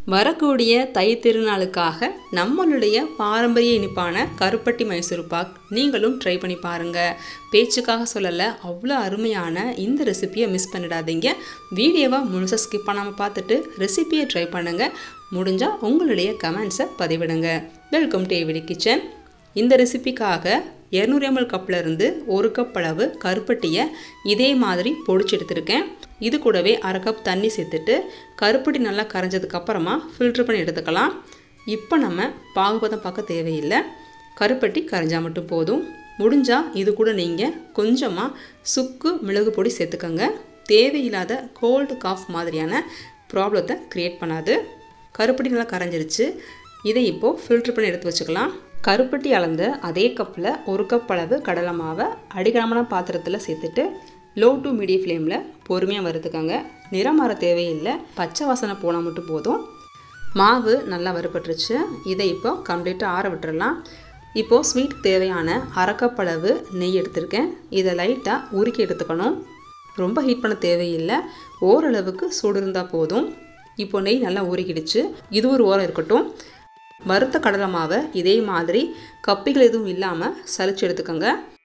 வரக்கூடிய தை திருநாளுக்காக நம்மளுடைய பாரம்பரிய இனிப்பான கருப்பட்டி மைசூர் பாக் நீங்களும் ட்ரை பண்ணி பாருங்கள் பேச்சுக்காக சொல்லலை அவ்வளோ அருமையான இந்த ரெசிபியை மிஸ் பண்ணிடாதீங்க வீடியோவை முழுசாக ஸ்கிப் பண்ணாமல் பார்த்துட்டு ரெசிபியை ட்ரை பண்ணுங்கள் முடிஞ்சால் உங்களுடைய கமெண்ட்ஸை பதிவிடுங்க வெல்கம் டு ஏவிடி கிச்சன் இந்த ரெசிபிக்காக இரநூறு எம்எல் கப்பில் இருந்து ஒரு கப் அளவு கருப்பட்டியை இதே மாதிரி பொடிச்சு எடுத்திருக்கேன் இது கூடவே அரை கப் தண்ணி சேர்த்துட்டு கருப்பட்டி நல்லா கரைஞ்சதுக்கு அப்புறமா ஃபில்ட்ரு பண்ணி எடுத்துக்கலாம் இப்போ நம்ம பாகுபதம் பார்க்க தேவையில்லை கருப்பட்டி கரைஞ்சால் மட்டும் போதும் முடிஞ்சால் இது கூட நீங்கள் கொஞ்சமாக சுக்கு மிளகு பொடி சேர்த்துக்கோங்க தேவையில்லாத கோல்டு காஃப் மாதிரியான ப்ராப்ளத்தை க்ரியேட் பண்ணாது கருப்பட்டி நல்லா கரைஞ்சிருச்சு இதை இப்போது ஃபில்ட்ரு பண்ணி எடுத்து வச்சுக்கலாம் கருப்பட்டி அளந்த அதே கப்பில் ஒரு கப் அளவு கடலை மாவை அடிகனமான பாத்திரத்தில் சேர்த்துட்டு லோ டு மீடியம் ஃப்ளேமில் பொறுமையாக வறுத்துக்கோங்க நிறம் மாற தேவையில்லை பச்சை வாசனை போனால் மட்டும் போதும் மாவு நல்லா வறுபட்டுருச்சு இதை இப்போ கம்ப்ளீட்டாக ஆற விட்டுறலாம் இப்போது ஸ்வீட் தேவையான அரை கப் அளவு நெய் எடுத்திருக்கேன் இதை லைட்டாக உருக்கி எடுத்துக்கணும் ரொம்ப ஹீட் பண்ண தேவையில்லை ஓரளவுக்கு சூடு இருந்தால் போதும் இப்போ நெய் நல்லா உருக்கிடுச்சு இது ஒரு ஓரம் இருக்கட்டும் வறுத்த கடலை மாவை இதே மாதிரி கப்பிகள் எதுவும் இல்லாமல் சலிச்சு எடுத்துக்கோங்க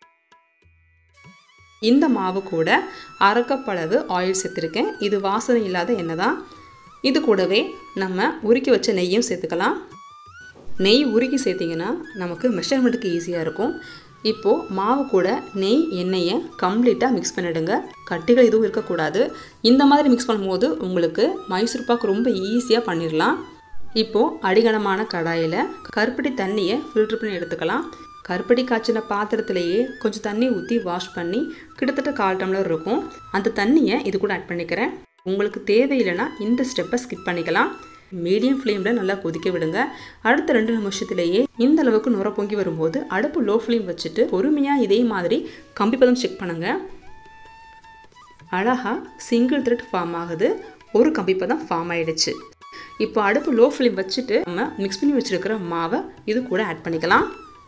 இந்த மாவு கூட அரைக்கப்பளவு ஆயில் சேர்த்துருக்கேன் இது வாசனை இல்லாத எண்ணெய் தான் இது கூடவே நம்ம உருக்கி வச்ச நெய்யும் சேர்த்துக்கலாம் நெய் உருக்கி சேர்த்திங்கன்னா நமக்கு மெஷர்மெண்ட்டுக்கு ஈஸியாக இருக்கும் இப்போது மாவு கூட நெய் எண்ணெயை கம்ப்ளீட்டாக மிக்ஸ் பண்ணிவிடுங்க கட்டிகள் எதுவும் இருக்கக்கூடாது இந்த மாதிரி மிக்ஸ் பண்ணும்போது உங்களுக்கு மைசூர் பாக்கு ரொம்ப ஈஸியாக பண்ணிடலாம் இப்போது அடிகனமான கடாயில் கருப்பட்டி தண்ணியை ஃபில்ட்ரு பண்ணி எடுத்துக்கலாம் கருப்பட்டி காய்ச்சின பாத்திரத்திலேயே கொஞ்சம் தண்ணி ஊற்றி வாஷ் பண்ணி கிட்டத்தட்ட கால் டம்ளர் இருக்கும் அந்த தண்ணியை இது கூட ஆட் பண்ணிக்கிறேன் உங்களுக்கு தேவையில்லைன்னா இந்த ஸ்டெப்பை ஸ்கிப் பண்ணிக்கலாம் மீடியம் ஃப்ளேமில் நல்லா கொதிக்க விடுங்க அடுத்த ரெண்டு நிமிஷத்துலேயே இந்த அளவுக்கு நுர பொங்கி வரும்போது அடுப்பு லோ ஃப்ளேம் வச்சுட்டு பொறுமையாக இதே மாதிரி கம்பி பதம் செக் பண்ணுங்கள் அழகாக சிங்கிள் த்ரெட் ஃபார்ம் ஆகுது ஒரு கம்பி பதம் ஃபார்ம் ஆயிடுச்சு இப்போ அடுப்பு லோ ஃப்ளேம் வச்சுட்டு நம்ம மிக்ஸ் பண்ணி வச்சுருக்கிற மாவை இது கூட ஆட் பண்ணிக்கலாம்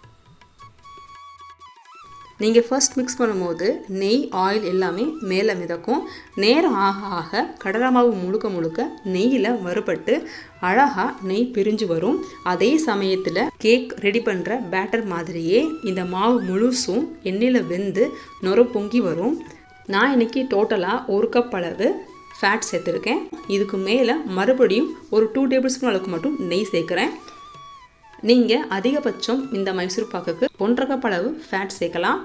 நீங்கள் ஃபர்ஸ்ட் மிக்ஸ் பண்ணும்போது நெய் ஆயில் எல்லாமே மேலே மிதக்கும் நேரம் ஆக ஆக கடலை மாவு முழுக்க முழுக்க நெய்யில் வறுபட்டு அழகாக நெய் பிரிஞ்சு வரும் அதே சமயத்தில் கேக் ரெடி பண்ணுற பேட்டர் மாதிரியே இந்த மாவு முழுசும் எண்ணெயில் வெந்து நொற பொங்கி வரும் நான் இன்றைக்கி டோட்டலாக ஒரு கப் அளவு ஃபேட் சேர்த்துருக்கேன் இதுக்கு மேலே மறுபடியும் ஒரு டூ டேபிள் ஸ்பூன் அளவுக்கு மட்டும் நெய் சேர்க்குறேன் நீங்கள் அதிகபட்சம் இந்த மைசூர் பாக்குக்கு ஒன்றரை கப் அளவு ஃபேட் சேர்க்கலாம்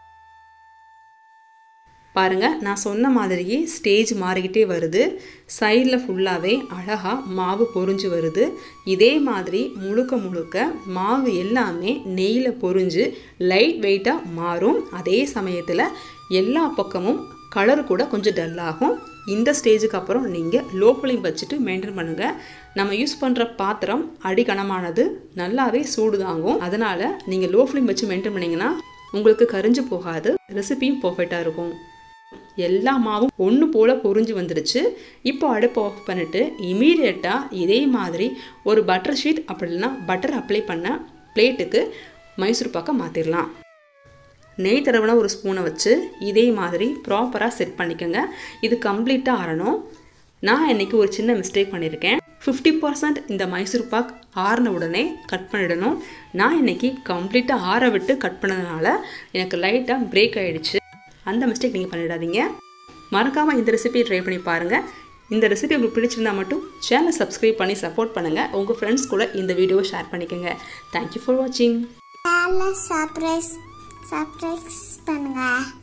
பாருங்கள் நான் சொன்ன மாதிரியே ஸ்டேஜ் மாறிக்கிட்டே வருது சைடில் ஃபுல்லாகவே அழகாக மாவு பொறிஞ்சு வருது இதே மாதிரி முழுக்க முழுக்க மாவு எல்லாமே நெய்யில் பொறிஞ்சு லைட் வெயிட்டாக மாறும் அதே சமயத்தில் எல்லா பக்கமும் கலர் கூட கொஞ்சம் டல்லாகும் இந்த ஸ்டேஜுக்கு அப்புறம் நீங்கள் லோ ஃப்ளேம் வச்சுட்டு மெயின்டைன் பண்ணுங்கள் நம்ம யூஸ் பண்ணுற பாத்திரம் அடிகனமானது நல்லாவே சூடு தாங்கும் அதனால் நீங்கள் லோ ஃப்ளேம் வச்சு மெயின்டைன் பண்ணிங்கன்னா உங்களுக்கு கரிஞ்சு போகாது ரெசிபியும் பர்ஃபெக்டாக இருக்கும் எல்லா மாவும் ஒன்று போல் பொறிஞ்சு வந்துடுச்சு இப்போ அடுப்பு ஆஃப் பண்ணிவிட்டு இமீடியட்டாக இதே மாதிரி ஒரு பட்டர் ஷீட் அப்படி இல்லைன்னா பட்டர் அப்ளை பண்ண பிளேட்டுக்கு மைசூர் பாக்கை மாற்றிடலாம் நெய் தடவின ஒரு ஸ்பூனை வச்சு இதே மாதிரி ப்ராப்பராக செட் பண்ணிக்கோங்க இது கம்ப்ளீட்டாக ஆறணும் நான் இன்றைக்கி ஒரு சின்ன மிஸ்டேக் பண்ணியிருக்கேன் ஃபிஃப்டி பர்சன்ட் இந்த மைசூர் பாக் ஆறின உடனே கட் பண்ணிடணும் நான் இன்றைக்கி கம்ப்ளீட்டாக ஆற விட்டு கட் பண்ணதுனால எனக்கு லைட்டாக பிரேக் ஆகிடுச்சு அந்த மிஸ்டேக் நீங்கள் பண்ணிடாதீங்க மறக்காமல் இந்த ரெசிபியை ட்ரை பண்ணி பாருங்கள் இந்த ரெசிபி உங்களுக்கு பிடிச்சிருந்தா மட்டும் சேனலை சப்ஸ்கிரைப் பண்ணி சப்போர்ட் பண்ணுங்கள் உங்கள் ஃப்ரெண்ட்ஸ் கூட இந்த வீடியோவை ஷேர் பண்ணிக்கோங்க தேங்க்யூ ஃபார் வாட்சிங் சர்ப்ரைஸ் சர்ப்ரைஸ் பண்ணுங்க